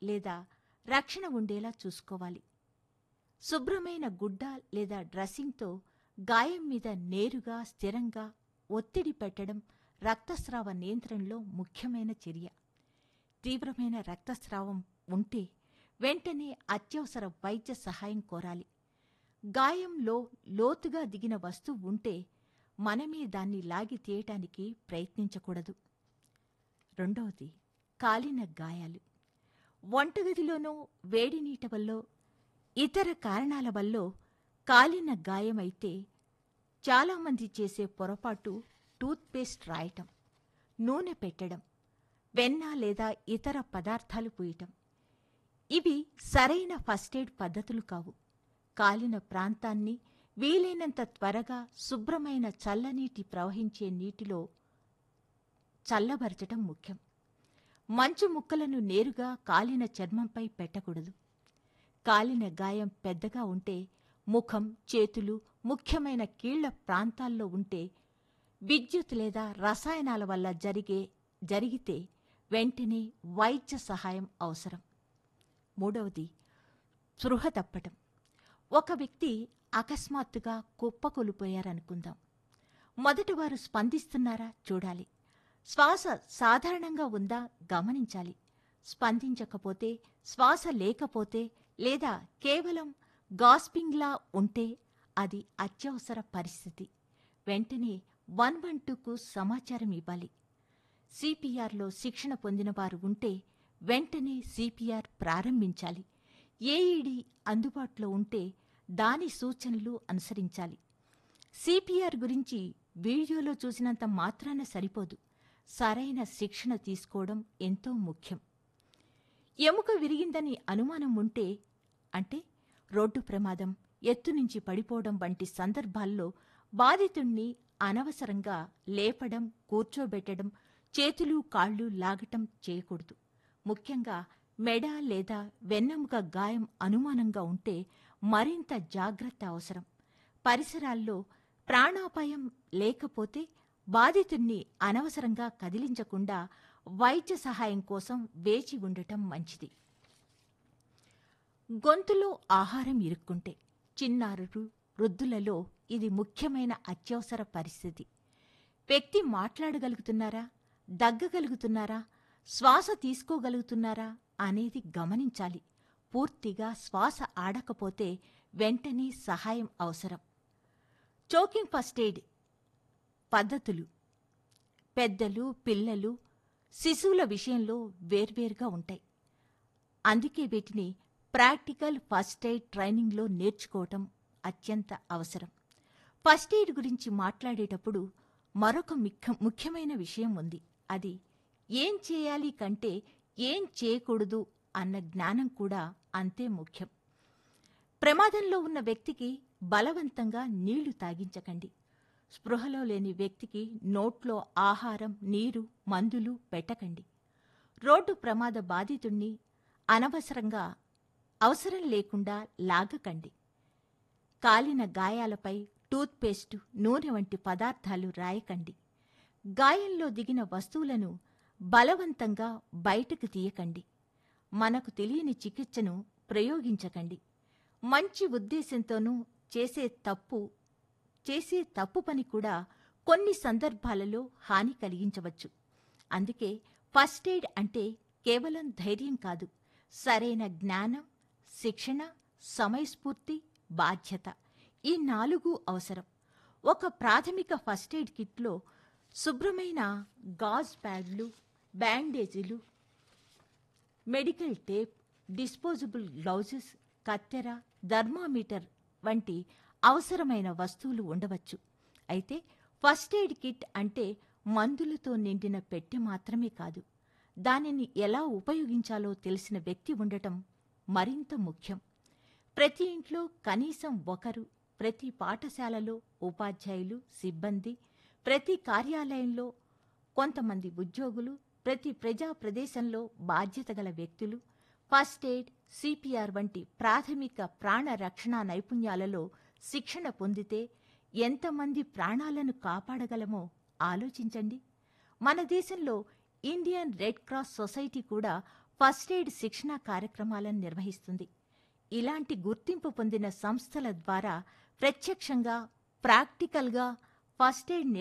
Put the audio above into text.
లేదా రక్షణ ఉండేలా చూసుకోవాలి శుభ్రమైన గుడ్డ లేదా డ్రెస్సింగ్తో గాయం మీద నేరుగా స్థిరంగా ఒత్తిడి పెట్టడం రక్తస్రావ నియంత్రణలో ముఖ్యమైన చర్య తీవ్రమైన రక్తస్రావం ఉంటే వెంటనే అత్యవసర వైద్య సహాయం కోరాలి గాయంలో లోతుగా దిగిన వస్తువు ఉంటే మనమే దాన్ని లాగి తీయటానికి ప్రయత్నించకూడదు రెండవది కాలిన గాయాలు వంటగదిలోనో వేడి నీటి వల్లో ఇతర కారణాల వల్ల కాలిన గాయమైతే చాలామంది చేసే పొరపాటు టూత్పేస్ట్ రాయటం నూనె పెట్టడం వెన్న లేదా ఇతర పదార్థాలు పూయటం ఇవి సరైన ఫస్ట్ ఎయిడ్ పద్ధతులు కావు కాలిన ప్రాంతాన్ని వీలైనంత త్వరగా శుభ్రమైన చల్లనీటి ప్రవహించే నీటిలో చల్లబరచటం ముఖ్యం మంచు ముక్కలను నేరుగా కాలిన చర్మంపై పెట్టకూడదు కాలిన గాయం పెద్దగా ఉంటే ముఖం చేతులు ముఖ్యమైన కీళ్ల ప్రాంతాల్లో ఉంటే విద్యుత్ లేదా రసాయనాల వల్ల జరిగే జరిగితే వెంటనే వైద్య సహాయం అవసరం మూడవది స్పృహ తప్పటం ఒక వ్యక్తి అకస్మాత్తుగా కుప్పకొలిపోయారనుకుందాం మొదట వారు స్పందిస్తున్నారా చూడాలి శ్వాస సాధారణంగా ఉందా గమనించాలి స్పందించకపోతే శ్వాస లేకపోతే లేదా కేవలం గాస్పింగ్లా ఉంటే అది అత్యవసర పరిస్థితి వెంటనే వన్ వన్ టూకు సమాచారం ఇవ్వాలి సిపిఆర్లో శిక్షణ పొందిన వారు ఉంటే వెంటనే సిపిఆర్ ప్రారంభించాలి ఏఈడి అందుబాటులో ఉంటే దాని సూచనలు అనుసరించాలి సిపిఆర్ గురించి వీడియోలో చూసినంత మాత్రాన సరిపోదు సరైన శిక్షణ తీసుకోవడం ఎంతో ముఖ్యం ఎముక విరిగిందని అనుమానం ఉంటే అంటే రోడ్డు ప్రమాదం ఎత్తు నుంచి పడిపోవడం వంటి సందర్భాల్లో బాధితుణ్ణి అనవసరంగా లేపడం కూర్చోబెట్టడం చేతులు కాళ్ళు లాగటం చేయకూడదు ముఖ్యంగా మెడ లేదా వెన్నెముక గాయం అనుమానంగా ఉంటే మరింత జాగ్రత్త అవసరం పరిసరాల్లో ప్రాణాపాయం లేకపోతే బాధితుణ్ణి అనవసరంగా కదిలించకుండా వైద్య సహాయం కోసం వేచి ఉండటం మంచిది గొంతులో ఆహారం ఇరుక్కుంటే చిన్నారులు వృద్ధులలో ఇది ముఖ్యమైన అత్యవసర పరిస్థితి వ్యక్తి మాట్లాడగలుగుతున్నారా దగ్గగలుగుతున్నారా శ్వాస తీసుకోగలుగుతున్నారా అనేది గమనించాలి పూర్తిగా శ్వాస ఆడకపోతే వెంటనే సహాయం అవసరం చోకింగ్ ఫస్ట్ ఎయిడ్ పద్ధతులు పెద్దలు పిల్లలు శిశువుల విషయంలో వేర్వేరుగా ఉంటాయి అందుకే వీటిని ప్రాక్టికల్ ఫస్ట్ ఎయిడ్ ట్రైనింగ్లో నేర్చుకోవటం అత్యంత అవసరం ఫస్ట్ ఎయిడ్ గురించి మాట్లాడేటప్పుడు మరొక ముఖ్య ముఖ్యమైన విషయం ఉంది అది ఏం చేయాలి కంటే ఏం చేయకూడదు అన్న జ్ఞానం కూడా అంతే ముఖ్యం ప్రమాదంలో ఉన్న వ్యక్తికి బలవంతంగా నీళ్లు తాగించకండి స్పృహలో లేని వ్యక్తికి నోట్లో ఆహారం నీరు మందులు పెట్టకండి రోడ్డు ప్రమాద బాధితుణ్ణి అనవసరంగా అవసరం లేకుండా లాగకండి కాలిన గాయాలపై టూత్పేస్టు నూనె వంటి పదార్థాలు రాయకండి గాయంలో దిగిన వస్తువులను బలవంతంగా బయటకు తీయకండి మనకు తెలియని చికిత్సను ప్రయోగించకండి మంచి ఉద్దేశంతోనూ చేసే తప్పు చేసే తప్పు పని కూడా కొన్ని సందర్భాలలో హాని కలిగించవచ్చు అందుకే ఫస్ట్ ఎయిడ్ అంటే కేవలం ధైర్యం కాదు సరైన జ్ఞానం శిక్షణ సమయస్ఫూర్తి బాధ్యత ఈ నాలుగు అవసరం ఒక ప్రాథమిక ఫస్ట్ ఎయిడ్ కిట్లో శుభ్రమైన గాజ్ ప్యాడ్లు బ్యాండేజీలు మెడికల్ టేప్ డిస్పోజబుల్ గ్లౌజెస్ కత్తెర థర్మామీటర్ వంటి అవసరమైన వస్తువులు ఉండవచ్చు అయితే ఫస్ట్ ఎయిడ్ కిట్ అంటే మందులతో నిండిన పెట్టె మాత్రమే కాదు దానిని ఎలా ఉపయోగించాలో తెలిసిన వ్యక్తి ఉండటం మరింత ముఖ్యం ప్రతి ఇంట్లో కనీసం ఒకరు ప్రతి పాఠశాలలో ఉపాధ్యాయులు సిబ్బంది ప్రతి కార్యాలయంలో కొంతమంది ఉద్యోగులు ప్రతి ప్రజా ప్రదేశంలో బాధ్యత గల వ్యక్తులు ఫస్ట్ ఎయిడ్ సిపిఆర్ వంటి ప్రాథమిక ప్రాణ రక్షణ నైపుణ్యాలలో శిక్షణ పొందితే ఎంతమంది ప్రాణాలను కాపాడగలమో ఆలోచించండి మన దేశంలో ఇండియన్ రెడ్ క్రాస్ సొసైటీ కూడా ఫస్ట్ ఎయిడ్ శిక్షణా కార్యక్రమాలను నిర్వహిస్తుంది ఇలాంటి గుర్తింపు పొందిన సంస్థల ద్వారా ప్రత్యక్షంగా ప్రాక్టికల్గా ఫస్ట్ ఎయిడ్